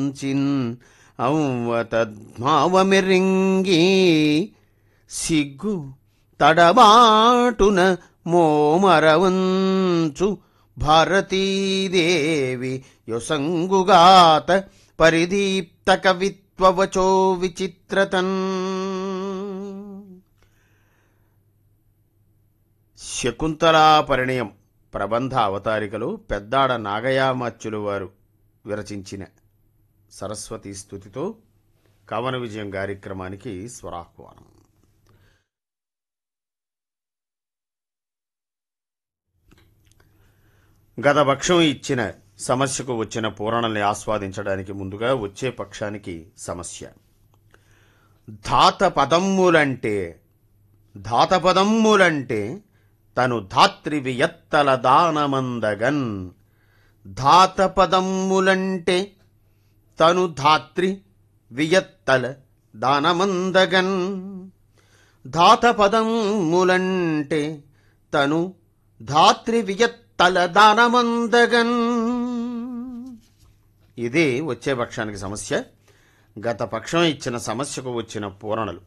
చిన్ ఔవతద్మావమిరింగి సిగ్గు తడబాటున మోమరవంచు భారతీదేవి యొసంగుగాత పరిదీప్త కవిత్వవచో విచిత్రతన్ శకుంతలా పరిణయం ప్రబంధ అవతారికలో పెద్దాడ నాగయామాత్యులు వారు విరచించిన సరస్వతి స్థుతితో కవన విజయం కార్యక్రమానికి స్వరాహ్వానం గత పక్షం ఇచ్చిన సమస్యకు వచ్చిన పూరణల్ని ఆస్వాదించడానికి ముందుగా వచ్చే పక్షానికి సమస్య ధాత పదమ్ములంటే ధాత పదమ్ములంటే తను ధాత్రి వియత్తల దానమందగన్ ధాత పదమ్ములంటే తను ధాత్రి వియత్తల దానమందగన్ ధాత పదమ్ములంటే తను ధాత్రి వియత్తల దానమందగన్ ఇదే వచ్చే పక్షానికి సమస్య గత పక్షం ఇచ్చిన సమస్యకు వచ్చిన పూరణలు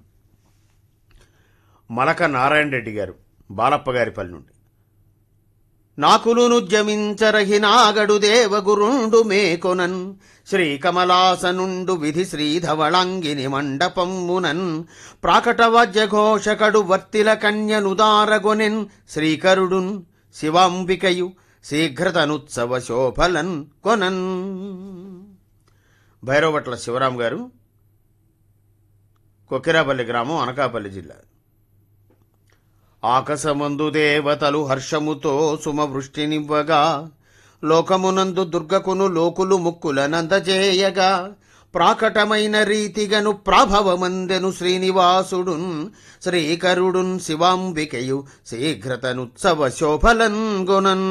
మలక నారాయణ రెడ్డి గారు బాలప్ప గారిపల్లి నుండి నాకులును జమించరహినాగడు దేవగురుండు మేకొనన్ శ్రీకమలాసనుండు విధి శ్రీధవళంగిని మండపమ్మునన్ ప్రాకటవాద్యఘోషకడు వర్తిల కన్యనుదారగొనెన్ శ్రీకరుడున్ శివాంబికయు శీఘ్రతనుత్సవ శోభలన్ కొనన్ భైరవట్ల శివరాం గారు కొక్కిరాపల్లి గ్రామం అనకాపల్లి జిల్లా ఆకాశమందు దేవతలు హర్షముతో సుమవృష్టినివ్వగా లోకమునందు దుర్గకును లోకులు ముక్కులనందజేయగా ప్రాకటమైన రీతిగను ప్రాభవమందెను శ్రీనివాసుడున్ శ్రీకరుడున్ శివాంబికయు శీఘ్రతనుత్సవ శోభలన్ గుణన్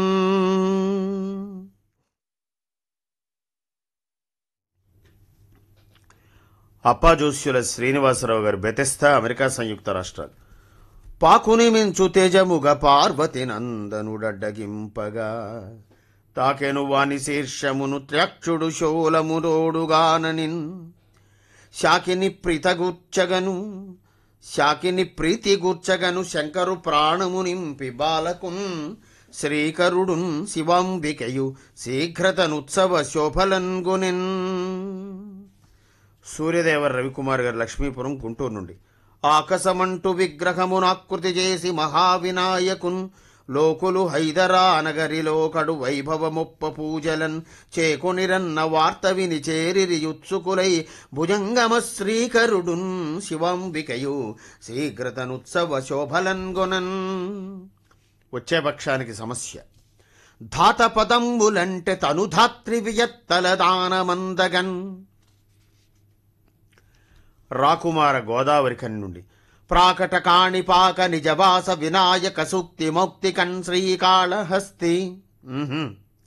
అప్పాజోస్యుల శ్రీనివాసరావు గారు బెతెస్తా అమెరికా సంయుక్త రాష్ట్రాలు పాకుని మించు తేజముగ పార్వతి నందనుడడ్డగింపగా తాకెను వాని శీర్షమును త్ర్యక్షుడు శూలమురోడుగాననిన్ శాకిని ప్రీతగూర్చగను శాకిని ప్రీతి గూర్చగను శంకరు ప్రాణము నింపి బాలకున్ శ్రీకరుడున్ శివాంబికయు శీఘ్రతనుత్సవ శోభలన్గొనెన్ సూర్యదేవ రవికుమార్ గారు లక్ష్మీపురం గుంటూరు నుండి ఆకసమంటు విగ్రహమునాకృతి చేసి మహావినాయకున్ లోకులు హైదరా నగరిలో కడు వైభవముప్ప పూజలన్ చేకొనిరన్న వార్త విని చేరిరి యుత్సుకులై భుజంగమ శ్రీకరుడున్ శివాంబికయు శీఘ్రతనుత్సవ శోభలన్ గొనన్ వచ్చే పక్షానికి సమస్య ధాత పదంబులంటే తనుధాత్రి వియత్తల దానమందగన్ రాకుమార గోదావరి కన్ నుండి ప్రాకట కాణిపాక నిజవాస వినాయక సూక్తి మౌక్తికన్ శ్రీకాళహస్తి మ్హూ.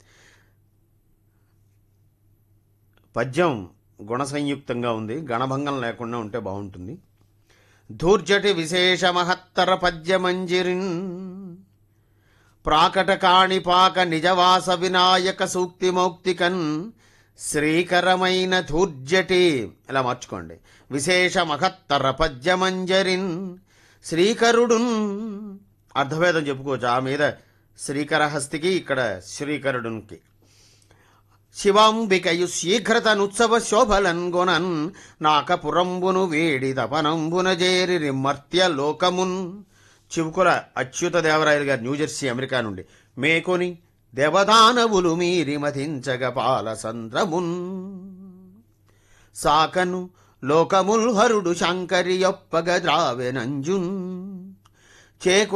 పద్యం గుణ సంయుక్తంగా ఉంది గణభంగం లేకుండా ఉంటే బాగుంటుంది ధూర్జటి విశేష మహత్తర పద్యమంజిరిన్ ప్రాకట కాణిపాక నిజవాస వినాయక సూక్తి మౌక్తికన్ శ్రీకరమైన ధూర్జటి ఇలా మార్చుకోండి విశేష మహత్తర పద్యమంజరిన్ శ్రీకరుడున్ అర్ధభేదం చెప్పుకోవచ్చు ఆ మీద శ్రీకరహస్తికి ఇక్కడ శ్రీకరుడునికి శివాంబికయు శీఘ్రతనుత్సవ శోభలన్ గొనన్ నాకపురంబును వేడి తపనంబున చేరి మర్త్య లోకమున్ చివుకుల అచ్యుత దేవరాయలు గారు న్యూజెర్సీ అమెరికా నుండి మేకొని దేవదానవులు మీరి మధించగ పాలసంద్రమున్ సాకను లోకముల్ హరుడు శంకరి యొప్పగ ద్రావెనంజున్ చేకు